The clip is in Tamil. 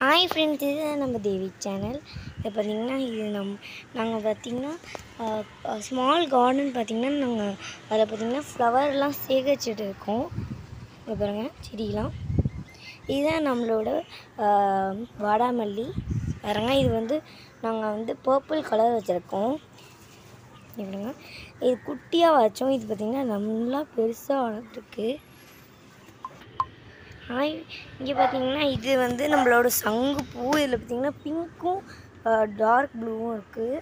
ஹாய் ஃப்ரெண்ட்ஸ் இது நம்ம தேவி சேனல் இப்போ பார்த்திங்கன்னா இது நம் நாங்கள் பார்த்திங்கன்னா ஸ்மால் கார்டன் பார்த்திங்கன்னா நாங்கள் அதில் பார்த்திங்கன்னா ஃப்ளவர்லாம் சேகரிச்சுட்டு இருக்கோம் இங்க பாருங்க செடியெலாம் இதுதான் நம்மளோட ஆஹ், வாடாமல்லி பாருங்க இது வந்து நாங்கள் வந்து பர்பிள் கலர் வச்சுருக்கோம் இப்படிங்க இது குட்டியாக வச்சோம் இது பார்த்திங்கன்னா நல்லா பெருசாக வளர்ந்துருக்கு ஹாய் இங்கே பார்த்தீங்கன்னா இது வந்து நம்மளோட சங்கு பூ இதில் பார்த்தீங்கன்னா பிங்க்கும் டார்க் ப்ளூவும் இருக்குது